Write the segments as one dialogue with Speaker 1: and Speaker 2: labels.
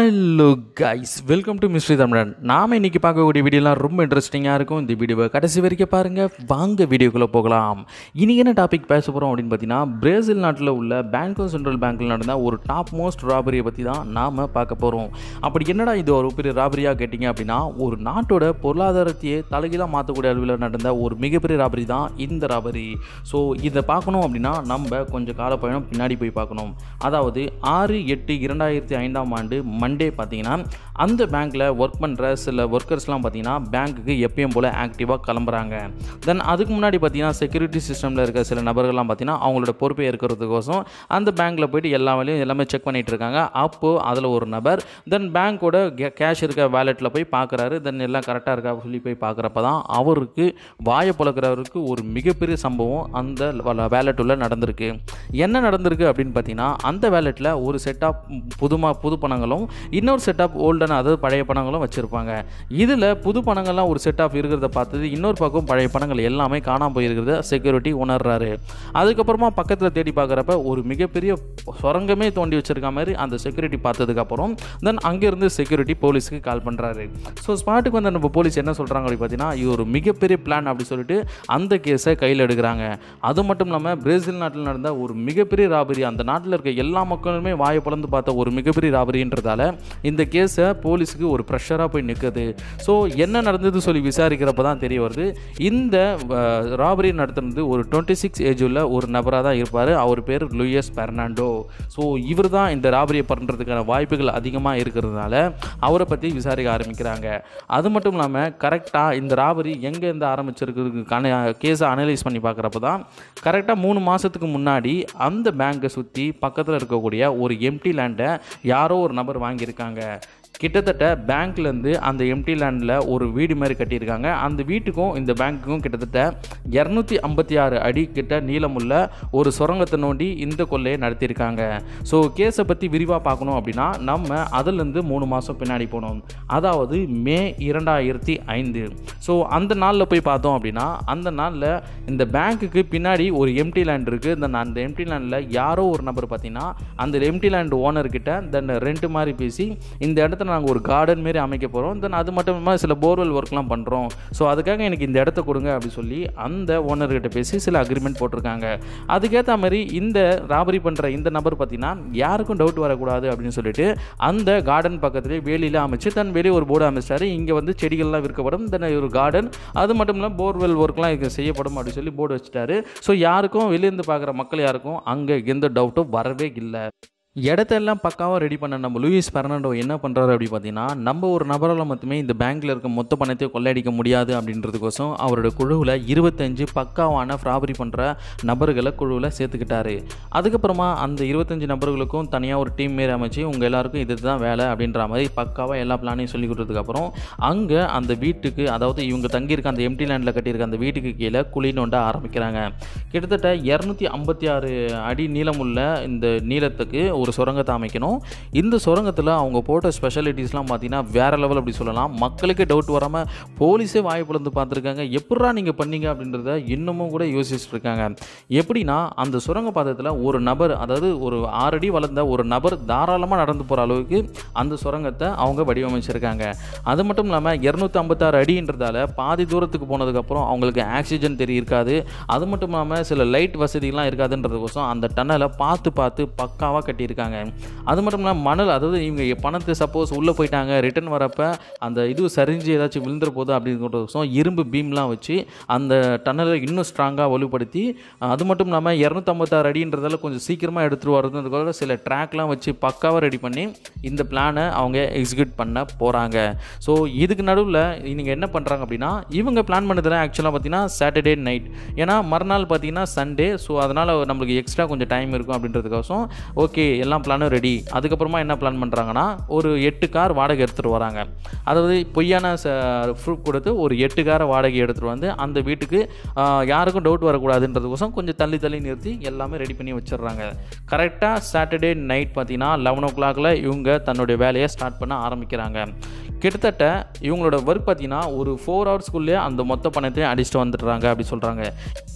Speaker 1: hello guys welcome to mystery Tamilan நாம் இன்றைக்கி பார்க்கக்கூடிய வீடியோலாம் ரொம்ப இன்ட்ரெஸ்டிங்காக இருக்கும் இந்த வீடியோவை கடைசி வரைக்கும் பாருங்கள் வாங்க வீடியோக்குள்ளே போகலாம் இன்றைக்கி என்ன டாபிக் பேச போகிறோம் அப்படின்னு பார்த்தீங்கன்னா பிரேசில் நாட்டில் உள்ள பேங்கோ சென்ட்ரல் பேங்க்கில் நடந்த ஒரு டாப் மோஸ்ட் ராபரியை பற்றி தான் நாம் பார்க்க போகிறோம் அப்படி என்னடா இது ஒரு பெரிய ராபரியாக கேட்டிங்க அப்படின்னா ஒரு நாட்டோட பொருளாதாரத்தையே தலைகீழாக மாற்றக்கூடிய அளவில் நடந்த ஒரு மிகப்பெரிய ராபரி தான் இந்த ராபரி ஸோ இதை பார்க்கணும் அப்படின்னா நம்ம கொஞ்சம் கால பயணம் பின்னாடி போய் பார்க்கணும் அதாவது ஆறு எட்டு இரண்டாயிரத்தி ஐந்தாம் ஆண்டு மண்டே பார்த்தீங்கன்னா அந்த பேங்க்கில் ஒர்க் பண்ணுற சில ஒர்க்கர்ஸ்லாம் பார்த்தீங்கன்னா பேங்க்குக்கு எப்பயும் போல் ஆக்டிவாக கிளம்புறாங்க தென் அதுக்கு முன்னாடி பார்த்தீங்கன்னா செக்யூரிட்டி சிஸ்டமில் இருக்க சில நபர்கள்லாம் பார்த்தீங்கன்னா அவங்களோட பொறுப்பை இருக்கிறதுக்கோசம் அந்த பேங்க்கில் போயிட்டு எல்லா வேலையும் எல்லாமே செக் பண்ணிட்டு இருக்காங்க அப்போது அதில் ஒரு நபர் தென் பேங்க்கோட கேஷ் இருக்க வேலெட்டில் போய் பார்க்குறாரு தென் எல்லாம் கரெக்டாக இருக்கா சொல்லி போய் பார்க்குறப்ப தான் அவருக்கு வாயை புழக்கிறவருக்கு ஒரு மிகப்பெரிய சம்பவம் அந்த வேலெட் உள்ள நடந்திருக்கு என்ன நடந்திருக்கு அப்படின்னு பார்த்தீங்கன்னா அந்த வேலெட்டில் ஒரு செட் ஆஃப் புதுமா புது பணங்களும் இன்னொரு செட் ஆஃப் ஓல்டன் அதாவது பழைய பணங்களும் வச்சுருப்பாங்க இதில் புது பணங்கள்லாம் ஒரு செட் ஆஃப் இருக்கிறத பார்த்தது இன்னொரு பக்கம் பழைய பணங்கள் எல்லாமே காணாமல் போயிருக்கிறத செக்யூரிட்டி உணர்றாரு அதுக்கப்புறமா பக்கத்தில் தேடி பார்க்குறப்ப ஒரு மிகப்பெரிய சுரங்கமே தோண்டி வச்சிருக்க மாதிரி அந்த செக்யூரிட்டி பார்த்ததுக்கப்புறம் தென் அங்கேருந்து செக்யூரிட்டி போலீஸுக்கு கால் பண்ணுறாரு ஸோ ஸ்பாட்டுக்கு வந்து நம்ம போலீஸ் என்ன சொல்கிறாங்க அப்படின்னு பார்த்தீங்கன்னா இது ஒரு மிகப்பெரிய பிளான் அப்படி சொல்லிட்டு அந்த கேஸை கையில் எடுக்கிறாங்க அது மட்டும் இல்லாமல் பிரேசில் நாட்டில் நடந்த ஒரு மிகப்பெரிய ராபரி அந்த நாட்டில் இருக்க எல்லா மக்களுமே வாயை பிளந்து பார்த்த ஒரு மிகப்பெரிய ராபரின்றதால இந்த கேஸை போலீஸுக்கு ஒரு ப்ரெஷராக போய் நிற்குது ஸோ என்ன நடந்தது சொல்லி விசாரிக்கிறப்ப தான் தெரிய வருது இந்த ராபரி நடத்துனது ஒரு டுவெண்ட்டி சிக்ஸ் ஏஜ் உள்ள ஒரு நபராக தான் இருப்பார் அவர் பேர் லூயஸ் பெர்னாண்டோ ஸோ இவர் தான் இந்த ராபரியை பண்ணுறதுக்கான வாய்ப்புகள் அதிகமாக இருக்கிறதுனால அவரை பற்றி விசாரிக்க ஆரம்பிக்கிறாங்க அது மட்டும் இல்லாமல் கரெக்டாக இந்த ராபரி எங்கே இருந்து ஆரம்பிச்சிருக்கிறதுக்கான கேஸை அனலைஸ் பண்ணி பார்க்குறப்ப தான் கரெக்டாக மூணு மாதத்துக்கு முன்னாடி அந்த பேங்கை சுற்றி பக்கத்தில் இருக்கக்கூடிய ஒரு எம்டி லேண்டை யாரோ ஒரு நபர் வாங்கியிருக்காங்க கிட்டத்தட்ட பேங்க்லேருந்து அந்த எம்டி லேண்டில் ஒரு வீடு மாதிரி கட்டியிருக்காங்க அந்த வீட்டுக்கும் இந்த பேங்க்குக்கும் கிட்டத்தட்ட இரநூத்தி ஐம்பத்தி ஆறு அடி கிட்ட நீளமுள்ள ஒரு சுரங்கத்தை நோண்டி இந்த கொள்ளையை நடத்தியிருக்காங்க ஸோ கேஸை பற்றி விரிவாக பார்க்கணும் அப்படின்னா நம்ம அதுலேருந்து மூணு மாதம் பின்னாடி போனோம் அதாவது மே இரண்டாயிரத்தி ஐந்து ஸோ அந்த நாளில் போய் பார்த்தோம் அப்படின்னா அந்த நாளில் இந்த பேங்க்குக்கு பின்னாடி ஒரு எம்டி லேண்ட் இருக்குது இந்த அந்த எம்டி லேண்டில் யாரோ ஒரு நபர் பார்த்தீங்கன்னா அந்த எம்டி லேண்ட் ஓனர்கிட்ட தென் ரெண்ட் மாதிரி பேசி இந்த இடத்த நாங்கள் ஒரு கார்டன் மாரி அமைக்க போகிறோம் தென் அது மட்டும் இல்லாமல் சில போர்வெல் ஒர்க்லாம் பண்ணுறோம் ஸோ அதுக்காக எனக்கு இந்த இடத்த கொடுங்க அப்படி சொல்லி அந்த ஓனர்கிட்ட பேசி சில அக்ரிமெண்ட் போட்டிருக்காங்க அதுக்கேற்ற மாதிரி இந்த ராபரி பண்ணுற இந்த நபர் பார்த்தீங்கன்னா யாருக்கும் டவுட் வரக்கூடாது அப்படின்னு சொல்லிட்டு அந்த கார்டன் பக்கத்துலேயே வேலியில் அமைச்சு தன் வெளியே ஒரு போர்டு அமைச்சிட்டாரு இங்கே வந்து செடிகள்லாம் விற்கப்படும் தென் ஒரு கார்டன் அது மட்டும் இல்லாமல் போர்வெல் ஒர்க்லாம் இங்கே செய்யப்படும் அப்படின்னு சொல்லி போர்டு வச்சுட்டாரு ஸோ யாருக்கும் வெளியேருந்து பார்க்குற மக்கள் யாருக்கும் அங்கே எந்த டவுட்டும் வரவே இல்லை இடத்தெல்லாம் பக்காவாக ரெடி பண்ண நம்ம லூயிஸ் பெர்னாண்டோ என்ன பண்ணுறாரு அப்படி பார்த்தீங்கன்னா நம்ம ஒரு நபரால் மட்டுமே இந்த பேங்க்கில் இருக்க மொத்த பணத்தை கொள்ளையடிக்க முடியாது அப்படின்றதுக்கோசம் அவரோட குழுவில் இருபத்தஞ்சு பக்காவான ஃப்ராபரி பண்ணுற நபர்களை குழுவில் சேர்த்துக்கிட்டாரு அதுக்கப்புறமா அந்த இருபத்தஞ்சு நபர்களுக்கும் தனியாக ஒரு டீம் மாரி அமைச்சு உங்கள் எல்லாருக்கும் இது தான் வேலை அப்படின்ற மாதிரி பக்காவாக எல்லா பிளானையும் சொல்லி கொடுத்ததுக்கப்புறம் அங்கே அந்த வீட்டுக்கு அதாவது இவங்க தங்கியிருக்க அந்த எம்டி லேண்டில் கட்டியிருக்க அந்த வீட்டுக்கு கீழே குழி நோண்ட ஆரம்பிக்கிறாங்க கிட்டத்தட்ட இரநூத்தி ஐம்பத்தி ஆறு அடி நீளமுள்ள இந்த நீளத்துக்கு ஒரு சுரங்கத்தை அமைக்கணும் இந்த சுரங்கத்தில் அவங்க போட்ட ஸ்பெஷாலிட்டிஸ்லாம் பார்த்தீங்கன்னா வேறு லெவல் அப்படி சொல்லலாம் மக்களுக்கு டவுட் வராமல் போலீஸே வாய் பிளந்து பார்த்துருக்காங்க எப்படா நீங்கள் பண்ணீங்க அப்படின்றத இன்னமும் கூட யோசிச்சுட்டு இருக்காங்க எப்படின்னா அந்த சுரங்க பாதத்தில் ஒரு நபர் அதாவது ஒரு ஆறடி வளர்ந்த ஒரு நபர் தாராளமாக நடந்து போகிற அளவுக்கு அந்த சுரங்கத்தை அவங்க வடிவமைச்சிருக்காங்க அது மட்டும் இல்லாமல் இரநூத்தி ஐம்பத்தாறு அடின்றதால பாதி தூரத்துக்கு போனதுக்கப்புறம் அவங்களுக்கு ஆக்சிஜன் தெரிய இருக்காது அது மட்டும் இல்லாமல் சில லைட் வசதிகள்லாம் இருக்காதுன்றதுக்கோசம் அந்த டன்னலை பார்த்து பார்த்து பக்காவாக கட்டியிருக்காங்க இருக்காங்க அது மட்டும் இல்லாமல் மணல் அதாவது இவங்க பணத்தை சப்போஸ் உள்ளே போயிட்டாங்க ரிட்டர்ன் வரப்போ அந்த இது சரிஞ்சு ஏதாச்சும் விழுந்துற போது அப்படிங்கிறதுக்கோசம் இரும்பு பீம்லாம் வச்சு அந்த டன்னலை இன்னும் ஸ்ட்ராங்காக வலுப்படுத்தி அது மட்டும் இல்லாமல் இரநூத்தம்பத்தாறு அடின்றதால கொஞ்சம் சீக்கிரமாக எடுத்துகிட்டு வரதுன்றதுக்காக சில ட்ராக்லாம் வச்சு பக்காவாக ரெடி பண்ணி இந்த பிளானை அவங்க எக்ஸிக்யூட் பண்ண போகிறாங்க ஸோ இதுக்கு நடுவில் நீங்கள் என்ன பண்ணுறாங்க அப்படின்னா இவங்க பிளான் பண்ணதில் ஆக்சுவலாக பார்த்தீங்கன்னா சாட்டர்டே நைட் ஏன்னா மறுநாள் பார்த்தீங்கன்னா சண்டே ஸோ அதனால் நம்மளுக்கு எக்ஸ்ட்ரா கொஞ்சம் டைம் இருக்கும் அப்படின்றதுக்கோசம் ஓகே எல்லாம் பிளானும் ரெடி அதுக்கப்புறமா என்ன பிளான் பண்ணுறாங்கன்னா ஒரு எட்டு கார் வாடகை எடுத்துகிட்டு வராங்க அதாவது பொய்யான ப்ரூஃப் கொடுத்து ஒரு எட்டு காரை வாடகை எடுத்துகிட்டு வந்து அந்த வீட்டுக்கு யாருக்கும் டவுட் வரக்கூடாதுன்றதுக்கோசம் கொஞ்சம் தள்ளி தள்ளி நிறுத்தி எல்லாமே ரெடி பண்ணி வச்சிடுறாங்க கரெக்டாக சாட்டர்டே நைட் பார்த்தீங்கன்னா லெவன் ஓ கிளாக்ல இவங்க தன்னுடைய வேலையை ஸ்டார்ட் பண்ண ஆரம்பிக்கிறாங்க கிட்டத்தட்ட இவங்களோட ஒர்க் பார்த்தீங்கன்னா ஒரு ஃபோர் ஹவர்ஸ்க்குள்ளே அந்த மொத்த பணத்தையும் அடிச்சுட்டு வந்துடுறாங்க அப்படி சொல்கிறாங்க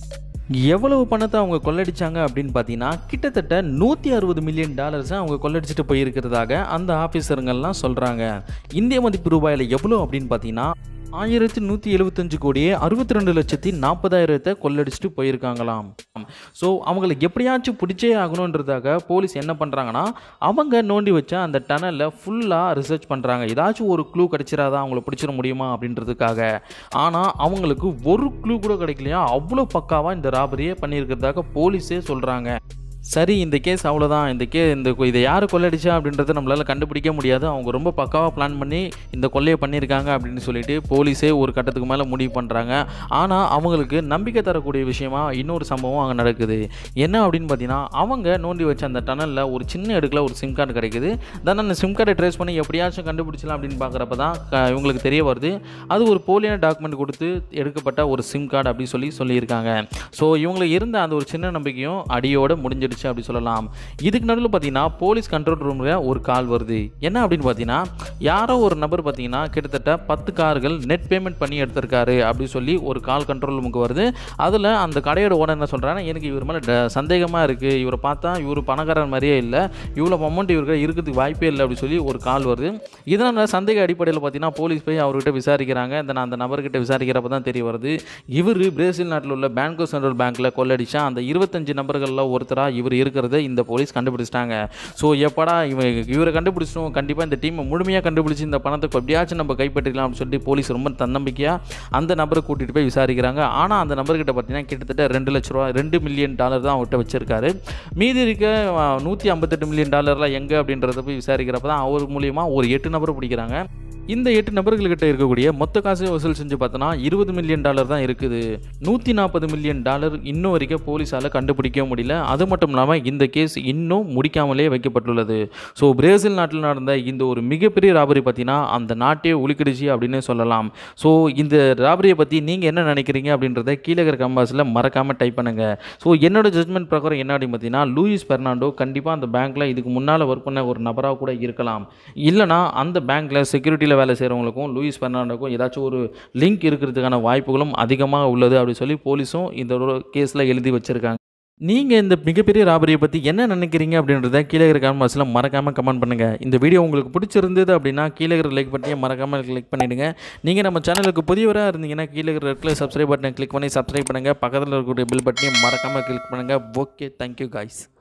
Speaker 1: எவ்வளவு பணத்தை அவங்க கொள்ளடிச்சாங்க அப்படின்னு பார்த்தீங்கன்னா கிட்டத்தட்ட நூற்றி அறுபது மில்லியன் டாலர்ஸை அவங்க கொள்ளடிச்சிட்டு போயிருக்கிறதாக அந்த ஆஃபீஸருங்கள்லாம் சொல்கிறாங்க இந்திய மதிப்பு ரூபாயில் எவ்வளோ அப்படின்னு பார்த்தீங்கன்னா ஆயிரத்தி நூற்றி எழுபத்தஞ்சு கோடியே அறுபத்தி ரெண்டு லட்சத்தி நாற்பதாயிரத்தை கொள்ளடிச்சிட்டு போயிருக்காங்களாம் ஸோ அவங்களை எப்படியாச்சும் பிடிச்சே ஆகணுன்றதாக போலீஸ் என்ன பண்ணுறாங்கன்னா அவங்க நோண்டி வச்ச அந்த டனலில் ஃபுல்லாக ரிசர்ச் பண்ணுறாங்க ஏதாச்சும் ஒரு க்ளூ கிடச்சிராதா அவங்கள பிடிச்சிட முடியுமா அப்படின்றதுக்காக ஆனால் அவங்களுக்கு ஒரு க்ளூ கூட கிடைக்கலையா அவ்வளோ பக்காவாக இந்த ராபரியே பண்ணியிருக்கிறதாக போலீஸே சொல்கிறாங்க சரி இந்த கேஸ் அவ்வளோதான் இந்த கே இந்த கொ- இதை யார் கொள்ளடிச்சா அப்படின்றத நம்மளால் கண்டுபிடிக்க முடியாது அவங்க ரொம்ப பக்காவாக பிளான் பண்ணி இந்த கொள்ளையை பண்ணியிருக்காங்க அப்படின்னு சொல்லிட்டு போலீஸே ஒரு கட்டத்துக்கு மேலே முடிவு பண்ணுறாங்க ஆனால் அவங்களுக்கு நம்பிக்கை தரக்கூடிய விஷயமா இன்னொரு சம்பவம் அங்கே நடக்குது என்ன அப்படின்னு பார்த்தீங்கன்னா அவங்க நோண்டி வச்ச அந்த டனலில் ஒரு சின்ன எடுக்கில் ஒரு சிம் கார்டு கிடைக்குது தென் அந்த சிம் கார்டை ட்ரேஸ் பண்ணி எப்படியாச்சும் கண்டுபிடிச்சலாம் அப்படின்னு பார்க்குறப்ப தான் க- இவங்களுக்கு தெரிய வருது அது ஒரு போலியான டாக்குமெண்ட் கொடுத்து எடுக்கப்பட்ட ஒரு சிம் கார்டு அப்படின்னு சொல்லி சொல்லியிருக்காங்க ஸோ இவங்களுக்கு இருந்த அந்த ஒரு சின்ன நம்பிக்கையும் அடியோட முடிஞ்சிடுச்சு அப்படி சொல்லலாம் இதுக்கு நடுவில் பார்த்தீங்கன்னா போலீஸ் கண்ட்ரோல் ரூமில் ஒரு கால் வருது என்ன அப்படின்னு பார்த்தீங்கன்னா யாரோ ஒரு நபர் பார்த்தீங்கன்னா கிட்டத்தட்ட பத்து கார்கள் நெட் பேமெண்ட் பண்ணி எடுத்திருக்காரு அப்படின்னு சொல்லி ஒரு கால் கண்ட்ரோல் ரூமுக்கு வருது அதில் அந்த கடையோட ஓனர் என்ன சொல்கிறாங்கன்னா எனக்கு இவர் மேலே சந்தேகமாக இருக்குது இவரை பார்த்தா இவர் பணக்காரர் மாதிரியே இல்லை இவ்வளோ அமௌண்ட் இவருக்கு இருக்கிறதுக்கு வாய்ப்பே இல்லை அப்படி சொல்லி ஒரு கால் வருது இதனால் சந்தேக அடிப்படையில் பார்த்தீங்கன்னா போலீஸ் போய் அவர்கிட்ட விசாரிக்கிறாங்க இந்த அந்த நபர்கிட்ட விசாரிக்கிறப்ப தான் தெரிய வருது இவர் பிரேசில் நாட்டில் உள்ள பேங்கோ சென்ட்ரல் பேங்க்கில் கொள்ளடிச்சா அந்த இருபத்தஞ்சு நபர்களில் ஒருத்தராக இவர் இருக்கிறத இந்த போலீஸ் கண்டுபிடிச்சிட்டாங்க ஸோ எப்படா இவன் இவரை கண்டுபிடிச்சிட்டோம் கண்டிப்பாக இந்த டீமை முழுமையாக கண்டுபிடிச்சி இந்த பணத்தை எப்படியாச்சும் நம்ம கைப்பற்றிக்கலாம் அப்படின்னு சொல்லிட்டு போலீஸ் ரொம்ப தன்னம்பிக்கையாக அந்த நபரை கூட்டிகிட்டு போய் விசாரிக்கிறாங்க ஆனால் அந்த நபர்கிட்ட பார்த்தீங்கன்னா கிட்டத்தட்ட ரெண்டு லட்ச ரூபா ரெண்டு மில்லியன் டாலர் தான் அவர்கிட்ட வச்சிருக்காரு மீதி இருக்க நூற்றி ஐம்பத்தெட்டு மில்லியன் டாலர்லாம் எங்கே அப்படின்றத போய் விசாரிக்கிறப்ப தான் அவர் மூலியமாக ஒரு எட்டு நபரை பிடிக்கிறாங்க இந்த எட்டு நபர்கள்கிட்ட இருக்கக்கூடிய மொத்த காசு வசூல் செஞ்சு பார்த்தோன்னா இருபது மில்லியன் டாலர் தான் இருக்குது நூற்றி நாற்பது மில்லியன் டாலர் இன்னும் வரைக்கும் போலீஸால் கண்டுபிடிக்க முடியல அது மட்டும் இல்லாமல் இந்த கேஸ் இன்னும் முடிக்காமலே வைக்கப்பட்டுள்ளது ஸோ பிரேசில் நாட்டில் நடந்த இந்த ஒரு மிகப்பெரிய ராபரி பார்த்தீங்கன்னா அந்த நாட்டே உலுக்கிடுச்சு அப்படின்னு சொல்லலாம் ஸோ இந்த ராபரியை பற்றி நீங்கள் என்ன நினைக்கிறீங்க அப்படின்றத கீழே இருக்கிற கம்பாஸில் மறக்காமல் டைப் பண்ணுங்கள் ஸோ என்னோட ஜட்மெண்ட் பிரகாரம் என்ன அப்படின்னு பார்த்தீங்கன்னா லூயிஸ் பெர்னாண்டோ கண்டிப்பாக அந்த பேங்க்கில் இதுக்கு முன்னால் ஒர்க் பண்ண ஒரு நபராக கூட இருக்கலாம் இல்லைனா அந்த பேங்க்கில் செக்யூரிட்டியில் வேலை செய்கிறவங்களுக்கும் லூயிஸ் பெர்னாண்டோக்கும் ஏதாச்சும் ஒரு லிங்க் இருக்கிறதுக்கான வாய்ப்புகளும் அதிகமாக உள்ளது அப்படின்னு சொல்லி போலீஸும் இந்த ஒரு கேஸில் எழுதி வச்சுருக்காங்க நீங்கள் இந்த மிகப்பெரிய ராபரியை பற்றி என்ன நினைக்கிறீங்க அப்படின்றத கீழே இருக்கிற கமெண்ட்ஸில் மறக்காமல் கமெண்ட் பண்ணுங்கள் இந்த வீடியோ உங்களுக்கு பிடிச்சிருந்தது அப்படின்னா கீழே இருக்கிற லைக் பட்டியை மறக்காமல் கிளிக் பண்ணிவிடுங்க நீங்கள் நம்ம சேனலுக்கு புதியவராக இருந்தீங்கன்னா கீழே இருக்கிற ரெட்டில் சப்ஸ்கிரைப் பட்டனை கிளிக் பண்ணி சப்ஸ்கிரைப் பண்ணுங்கள் பக்கத்தில் இருக்கக்கூடிய பில் பட்டனையும் மறக்காமல் கிளிக் பண்ணுங்கள் ஓகே தேங்க்யூ காய்ஸ்